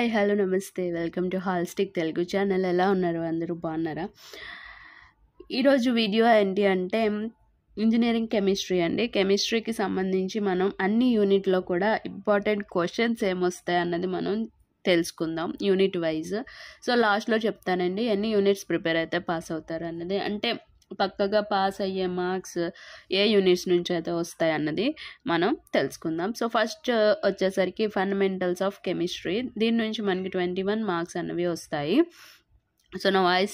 hi hello నమస్తే welcome to holistic Telugu channel ఎలా ఉన్నారు అందరూ బాగున్నారా ఈరోజు వీడియో ఏంటి అంటే ఇంజనీరింగ్ కెమిస్ట్రీ అండి కెమిస్ట్రీకి సంబంధించి మనం అన్ని యూనిట్లో కూడా ఇంపార్టెంట్ క్వశ్చన్స్ ఏమొస్తాయి అన్నది మనం తెలుసుకుందాం యూనిట్ వైజ్ సో లాస్ట్లో చెప్తానండి ఎన్ని యూనిట్స్ ప్రిపేర్ అయితే పాస్ అవుతారు అన్నది అంటే పక్కగా పాస్ అయ్యే మార్క్స్ ఏ యూనిట్స్ నుంచి అయితే వస్తాయి అన్నది మనం తెలుసుకుందాం సో ఫస్ట్ వచ్చేసరికి ఫండమెంటల్స్ ఆఫ్ కెమిస్ట్రీ దీని నుంచి మనకి ట్వంటీ వన్ మార్క్స్ అనేవి వస్తాయి సో నా వాయిస్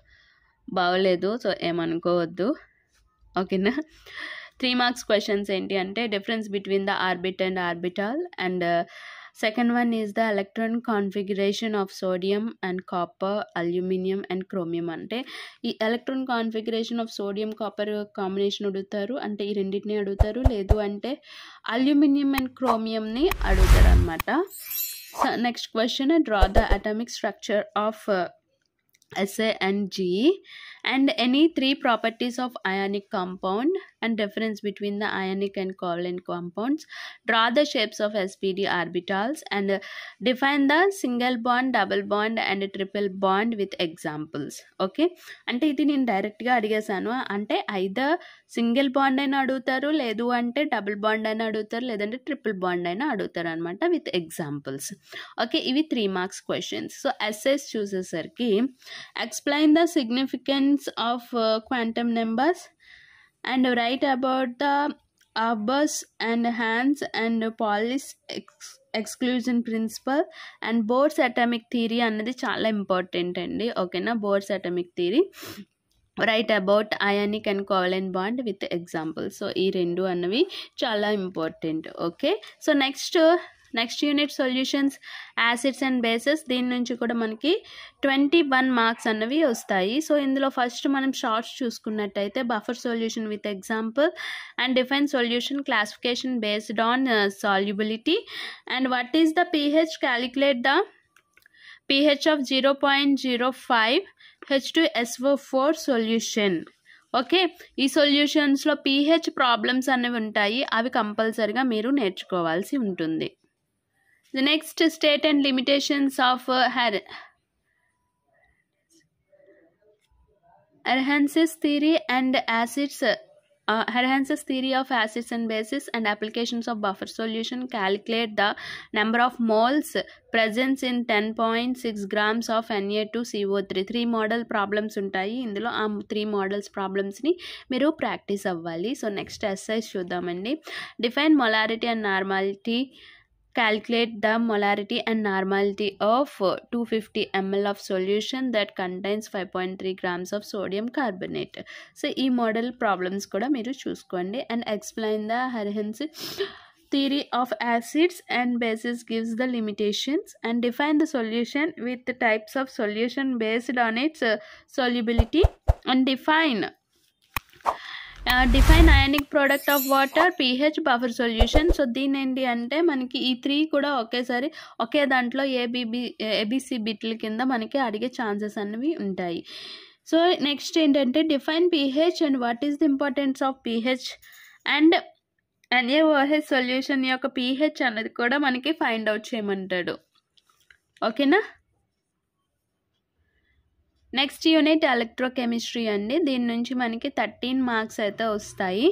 బాగోలేదు సో ఏమనుకోవద్దు ఓకేనా త్రీ మార్క్స్ క్వశ్చన్స్ ఏంటి అంటే difference between the orbit and orbital and second one is the electron configuration of sodium and copper aluminium and chromium అంటే ఈ electron configuration of sodium copper combination అడుగుతారు అంటే ఈ రెండింటిని అడుగుతారు లేదు అంటే అల్యూమినియం అండ్ క్రోమియంని అడుగుతారు అనమాట next question draw the atomic structure of SA and G and any three properties of ionic compound and difference between the ionic and covalent compounds draw the shapes of spd orbitals and define the single bond double bond and triple bond with examples okay అంటే ఇది నేను డైరెక్ట్గా అడిగేశాను అంటే either single bond అయినా అడుగుతారు లేదు అంటే double bond అయినా అడుగుతారు లేదంటే ట్రిపుల్ బాండ్ అయినా అడుగుతారు అనమాట విత్ ఎగ్జాంపుల్స్ ఓకే ఇవి three marks questions so essays చూసేసరికి explain the significance of uh, quantum numbers and write about the Abbas and Hans and Pauli's ex- exclusion principle and Bohr's atomic theory అన్నది చాలా important అండి ఓకేనా Bohr's atomic theory write about ionic and covalent bond with example so ఈ రెండు అన్నవి చాలా important okay so next next unit solutions acids and bases దీని నుంచి కూడా మనకి ట్వంటీ వన్ మార్క్స్ అన్నవి వస్తాయి సో ఇందులో ఫస్ట్ మనం షార్ట్స్ చూసుకున్నట్టయితే buffer solution with example and define solution classification based on solubility and what is the pH calculate the pH of 0.05 H2SO4 solution okay ఈ సొల్యూషన్స్లో పీహెచ్ ప్రాబ్లమ్స్ అనేవి ఉంటాయి అవి కంపల్సరిగా మీరు నేర్చుకోవాల్సి ఉంటుంది the next state and limitations of Arrhenius's theory and acids uh, Herhance's theory of acids and bases and applications of buffer solution calculate the number of moles presence in 10.6 grams of Na2CO3 three model problems ఉంటాయి ఇందులో ఆ three models ప్రాబ్లమ్స్ని మీరు practice అవ్వాలి so next exercise చూద్దామండి define molarity and normality calculate the molarity and normality of uh, 250 ml of solution that contains 5.3 grams of sodium carbonate so ఈ model problems కూడా మీరు చూసుకోండి and explain the Arrhenius theory of acids and bases gives the limitations and define the solution with the types of solution based on its uh, solubility and define define ionic product of water pH buffer solution so దీని ఏంటి అంటే మనకి ఈ three కూడా ఒకేసారి ఒకే దాంట్లో ABB ABC బిట్ల కింద మనకి అడిగే ఛాన్సెస్ అనేవి ఉంటాయి సో నెక్స్ట్ ఏంటంటే define pH and what is the importance of pH and NaOH solution యొక్క పీహెచ్ అనేది కూడా మనకి ఫైండ్ అవుట్ చేయమంటాడు ఓకేనా నెక్స్ట్ యూనిట్ ఎలక్ట్రోకెమిస్ట్రీ అండి దీని నుంచి మనకి థర్టీన్ మార్క్స్ అయితే వస్తాయి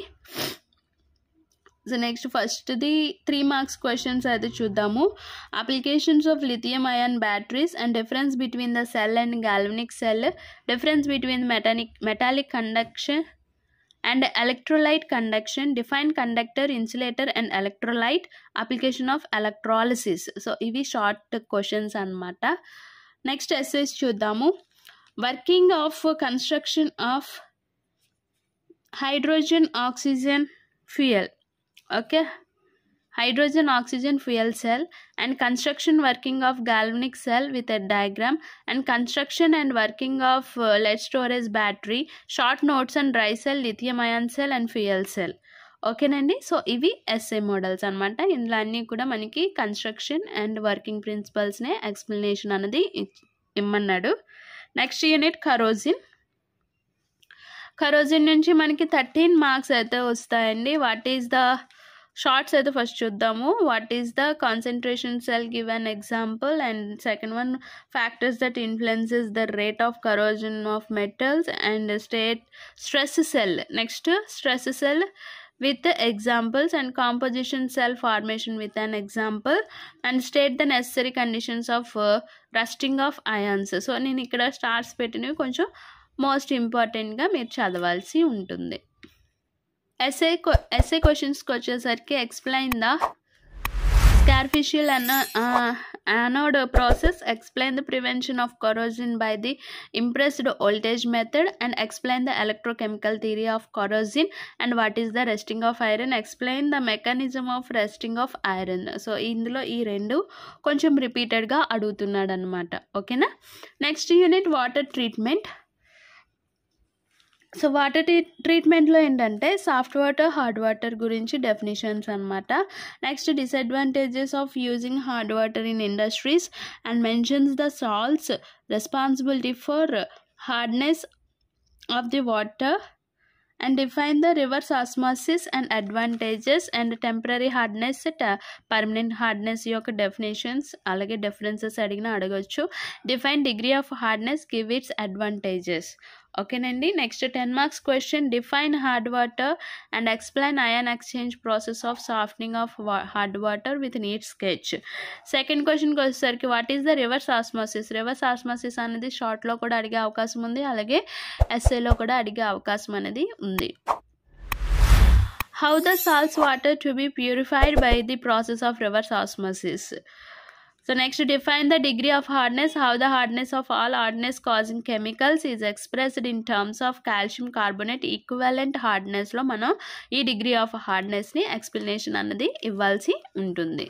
సో నెక్స్ట్ ఫస్ట్ది త్రీ మార్క్స్ క్వశ్చన్స్ అయితే చూద్దాము applications of lithium ion batteries and difference between the cell and galvanic cell difference between metallic metallic conduction and electrolyte conduction define conductor insulator and electrolyte application of electrolysis so ఇవి short questions అనమాట next essays చూద్దాము working of construction of hydrogen oxygen fuel okay hydrogen oxygen fuel cell and construction working of galvanic cell with a diagram and construction and working of lead storage battery short notes and dry cell lithium ion cell and fuel cell ఓకేనండి so ఇవి SA models అనమాట ఇందులో అన్నీ కూడా మనకి construction and working ప్రిన్సిపల్స్నే explanation అనేది ఇమ్మన్నాడు నెక్స్ట్ యూనిట్ కరోజిన్ కరోజిన్ నుంచి మనకి థర్టీన్ మార్క్స్ అయితే వస్తాయండి వాట్ ఈస్ ద షార్ట్స్ అయితే ఫస్ట్ చూద్దాము what is the concentration cell give an example and second one factors that influences the rate of corrosion of metals and state stress cell next stress cell with examples and composition cell formation with an example and state the necessary conditions of uh, rusting of ions సో నేను ఇక్కడ stars పెట్టినవి కొంచెం most ఇంపార్టెంట్గా మీరు చదవాల్సి ఉంటుంది SA SA క్వశ్చన్స్కి వచ్చేసరికి ఎక్స్ప్లెయిన్ ద స్కార్ఫిషియల్ అన్న anode process explain the prevention of corrosion by the impressed voltage method and explain the electrochemical theory of corrosion and what is the resting of iron explain the mechanism of resting of iron సో ఇందులో ఈ రెండు కొంచెం రిపీటెడ్గా అడుగుతున్నాడు అనమాట ఓకేనా next unit water treatment so water tree ట్రీట్మెంట్లో ఏంటంటే సాఫ్ట్ వాటర్ హార్డ్ వాటర్ గురించి డెఫినేషన్స్ అనమాట next disadvantages of using hard water in industries and mentions the salts responsibility for hardness of the water and define the reverse osmosis and advantages and temporary hardness permanent hardness యొక్క definitions అలాగే differences అడిగినా అడగచ్చు define degree of hardness give it's advantages ఓకేనండి next ten marks question define hard water and explain ion exchange process of softening of hard water with neat sketch second క్వశ్చన్కి వచ్చేసరికి what is the reverse osmosis reverse osmosis అనేది షార్ట్లో కూడా అడిగే అవకాశం ఉంది అలాగే ఎస్ఏలో కూడా అడిగే అవకాశం అనేది ఉంది how the salts water to be purified by the process of reverse osmosis So next define the degree of hardness, how the hardness of all hardness causing chemicals is expressed in terms of calcium carbonate equivalent hardness లో మనం ఈ degree of హార్డ్నెస్ని explanation అన్నది ఇవ్వాల్సి ఉంటుంది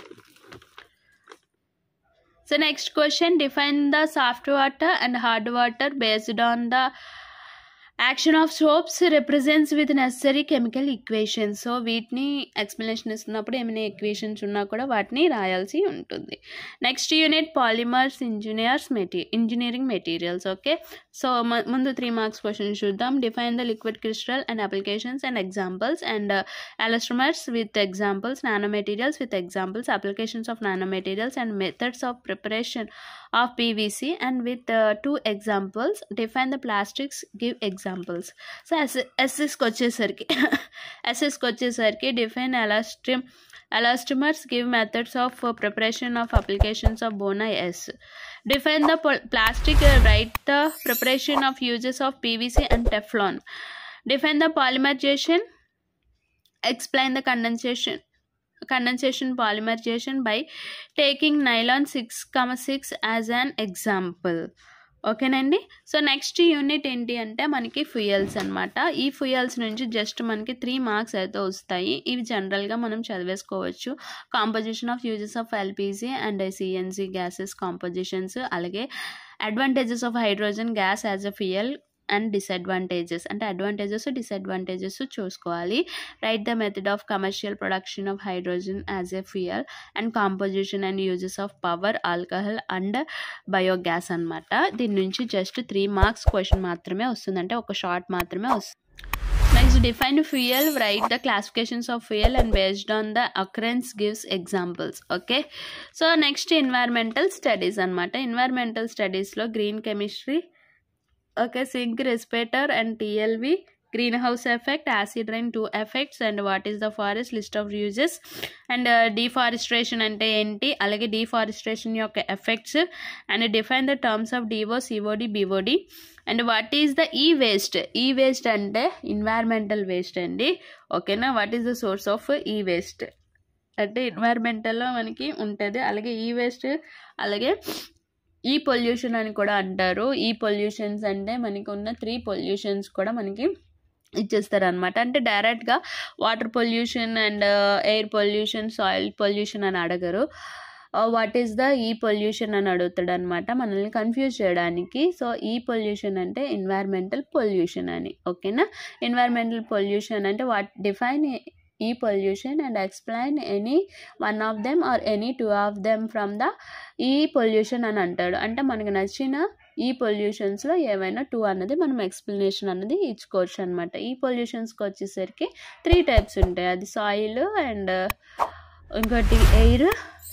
so next question define the soft water and hard water based on the action of soaps represents with necessary chemical equations so వీటిని explanation ఇస్తున్నప్పుడు ఏమైనా equations ఉన్నా కూడా వాటిని రాయాల్సి ఉంటుంది next unit polymers engineers mate engineering materials okay so ముందు three marks questions చూద్దాం define the liquid crystal and applications and examples and elastomers with examples nano materials with examples applications of nano materials and methods of preparation of PVC and with two examples define the plastics give examples so S ఎస్ఎస్కి వచ్చేసరికి ఎస్ఎస్కి వచ్చేసరికి define elastomer elastomers give methods of uh, preparation of applications of bona s define the pol- plastic uh, write the preparation of uses of pvc and teflon define the polymerization explain the condensation condensation polymerization by taking nylon 6,6 as an example ఓకేనండి so next unit ఏంటి అంటే మనకి fuels అనమాట ఈ fuels నుంచి just మనకి three marks అయితే వస్తాయి ఇవి జనరల్గా మనం చదివేసుకోవచ్చు composition of uses of LPG and CNG gases compositions అలాగే advantages of hydrogen gas as a fuel and disadvantages అంటే అడ్వాంటేజెస్ డిసడ్వాంటేజెస్ చూసుకోవాలి write the method of commercial production of hydrogen as a fuel and composition and uses of power alcohol and biogas అనమాట దీని నుంచి just three marks question మాత్రమే వస్తుంది అంటే ఒక short మాత్రమే వస్తుంది next define fuel write the classifications of fuel and based on the occurrence gives examples okay so next environmental studies అనమాట ఎన్వైర్మెంటల్ స్టడీస్లో green chemistry okay sink respirator and TLV greenhouse effect acid rain two effects and what is the forest list of uses and deforestation అంటే ఏంటి అలాగే deforestation యొక్క effects and define the terms of DO COD BOD and what is the ఈ waste E waste అంటే environmental waste అండి ఓకేనా what is the source of E waste అంటే ఎన్వైర్మెంటల్లో మనకి ఉంటుంది అలాగే ఈ వేస్ట్ అలాగే ఈ పొల్యూషన్ అని కూడా అంటారు ఈ పొల్యూషన్స్ అంటే మనకి ఉన్న త్రీ పొల్యూషన్స్ కూడా మనకి ఇచ్చేస్తారు అనమాట అంటే డైరెక్ట్గా water pollution and air pollution soil pollution అని అడగరు what is the E pollution అని అడుగుతాడు అనమాట మనల్ని కన్ఫ్యూజ్ చేయడానికి సో ఈ పొల్యూషన్ అంటే ఎన్వైర్మెంటల్ పొల్యూషన్ అని ఓకేనా ఎన్వైర్మెంటల్ పొల్యూషన్ అంటే what define E pollution and explain any one of them or any two of them from the E pollution అని అంటాడు అంటే మనకు నచ్చిన ఈ పొల్యూషన్స్లో ఏవైనా టూ అన్నది మనం ఎక్స్ప్లెనేషన్ అన్నది ఇచ్చుకోవచ్చు అనమాట ఈ పొల్యూషన్స్కి వచ్చేసరికి త్రీ టైప్స్ ఉంటాయి అది సాయిల్ అండ్ ఇంకోటి ఎయిర్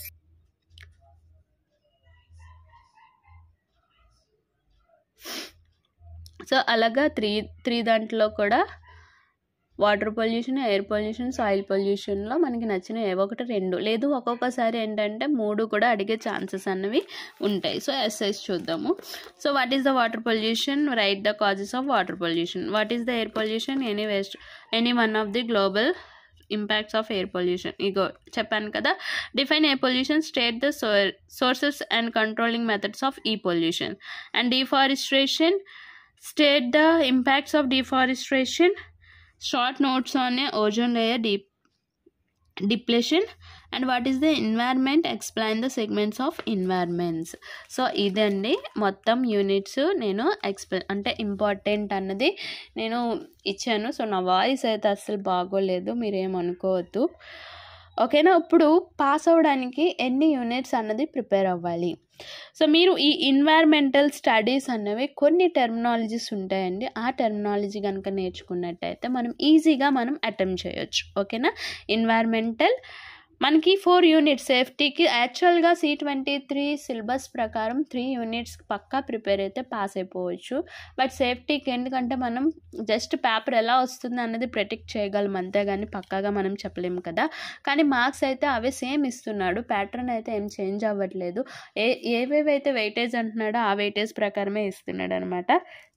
సో అలాగా త్రీ త్రీ దాంట్లో కూడా water pollution air pollution soil పొల్యూషన్లో మనకి నచ్చిన ఏవో ఒకటి రెండు లేదు ఒక్కొక్కసారి ఏంటంటే మూడు కూడా అడిగే ఛాన్సెస్ అన్నవి ఉంటాయి సో ఎస్ఎస్ చూద్దాము so what is the water pollution write the causes of water pollution what is the air pollution any waste any one of the global impacts of air pollution ఇగో చెప్పాను కదా define air pollution state the sources and controlling methods of E pollution and deforestation state the impacts of deforestation short notes on a ozone layer deep depletion and what is the environment explain the segments of environments సో ఇదండి మొత్తం units నేను explain అంటే important అన్నది నేను ఇచ్చాను so నా voice అయితే అస్సలు బాగోలేదు మీరేమనుకోవద్దు ఓకేనా ఇప్పుడు పాస్ అవ్వడానికి ఎన్ని యూనిట్స్ అన్నది ప్రిపేర్ అవ్వాలి సో మీరు ఈ ఇన్వైర్మెంటల్ స్టడీస్ అన్నవి కొన్ని టెర్మినాలజీస్ ఉంటాయండి ఆ టెర్మినాలజీ కనుక నేర్చుకున్నట్టయితే మనం ఈజీగా మనం అటెంప్ట్ చేయొచ్చు ఓకేనా ఇన్వైర్మెంటల్ మనకి ఫోర్ యూనిట్స్ సేఫ్టీకి యాక్చువల్గా సి ట్వంటీ త్రీ సిలబస్ ప్రకారం త్రీ యూనిట్స్ పక్కా ప్రిపేర్ అయితే పాస్ అయిపోవచ్చు బట్ సేఫ్టీకి ఎందుకంటే మనం జస్ట్ పేపర్ ఎలా వస్తుంది అన్నది ప్రెడిక్ట్ చేయగలం అంతేగాని పక్కాగా మనం చెప్పలేము కదా కానీ మార్క్స్ అయితే అవే సేమ్ ఇస్తున్నాడు ప్యాటర్న్ అయితే ఏం చేంజ్ అవ్వట్లేదు ఏ ఏవేవైతే వెయిటేజ్ అంటున్నాడో ఆ వెయిటేజ్ ప్రకారమే ఇస్తున్నాడు అనమాట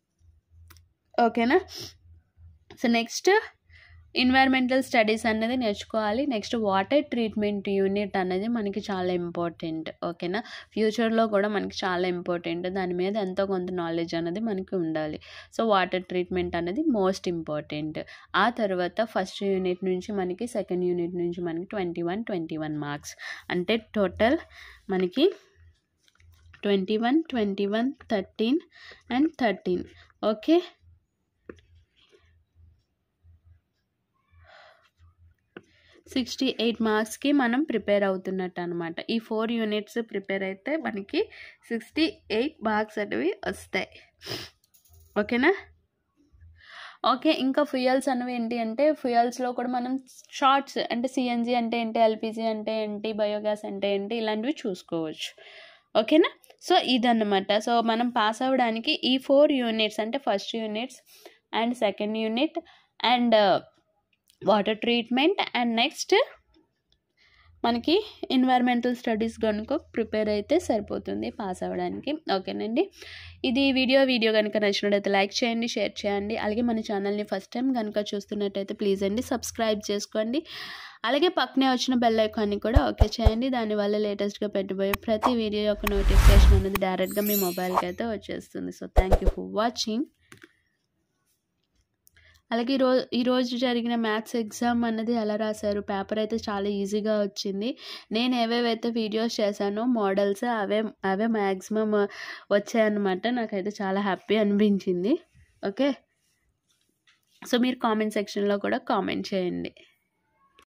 ఓకేనా సో నెక్స్ట్ ఇన్వైర్మెంటల్ స్టడీస్ అనేది నేర్చుకోవాలి నెక్స్ట్ వాటర్ ట్రీట్మెంట్ యూనిట్ అనేది మనకి చాలా ఇంపార్టెంట్ ఓకేనా ఫ్యూచర్లో కూడా మనకి చాలా ఇంపార్టెంట్ దాని మీద ఎంతో కొంత నాలెడ్జ్ అనేది మనకి ఉండాలి సో వాటర్ ట్రీట్మెంట్ అనేది మోస్ట్ ఇంపార్టెంట్ ఆ తర్వాత ఫస్ట్ యూనిట్ నుంచి మనకి సెకండ్ యూనిట్ నుంచి మనకి twenty one twenty one marks అంటే టోటల్ మనకి twenty one twenty one thirteen and thirteen okay sixty eight మార్క్స్కి మనం ప్రిపేర్ అవుతున్నట్టు అనమాట ఈ ఫోర్ యూనిట్స్ ప్రిపేర్ అయితే మనకి సిక్స్టీ ఎయిట్ మార్క్స్ అనేవి వస్తాయి ఓకేనా ఓకే ఇంకా ఫ్యూయల్స్ అనేవి ఏంటి అంటే ఫ్యూయల్స్లో కూడా మనం షార్ట్స్ అంటే సిఎన్జి అంటే ఏంటి ఎల్పిజి అంటే ఏంటి బయోగ్యాస్ అంటే ఏంటి ఇలాంటివి చూసుకోవచ్చు ఓకేనా సో ఇదన్నమాట సో మనం పాస్ అవ్వడానికి ఈ ఫోర్ యూనిట్స్ అంటే first units and second unit and water treatment and next మనకి ఎన్వైర్మెంటల్ స్టడీస్ కనుక ప్రిపేర్ అయితే సరిపోతుంది పాస్ అవ్వడానికి ఓకేనండి ఇది వీడియో వీడియో కనుక నచ్చినట్టయితే లైక్ చేయండి షేర్ చేయండి అలాగే మన ఛానల్ని ఫస్ట్ టైం కనుక చూస్తున్నట్టయితే ప్లీజ్ అండి సబ్స్క్రైబ్ చేసుకోండి అలాగే పక్కనే వచ్చిన బెల్ ఐకాన్ని కూడా ఓకే చేయండి దానివల్ల లేటెస్ట్గా పెట్టబోయే ప్రతి వీడియో యొక్క నోటిఫికేషన్ అనేది డైరెక్ట్గా మీ మొబైల్కి అయితే వచ్చేస్తుంది so thank you for watching అలాగే ఈరోజు ఈరోజు జరిగిన మ్యాథ్స్ ఎగ్జామ్ అన్నది ఎలా రాశారు పేపర్ అయితే చాలా ఈజీగా వచ్చింది నేను ఏవేవైతే వీడియోస్ చేశానో మోడల్స్ అవే అవే మ్యాక్సిమం వచ్చాయన్నమాట నాకైతే చాలా హ్యాపీ అనిపించింది ఓకే సో మీరు కామెంట్ సెక్షన్లో కూడా కామెంట్ చేయండి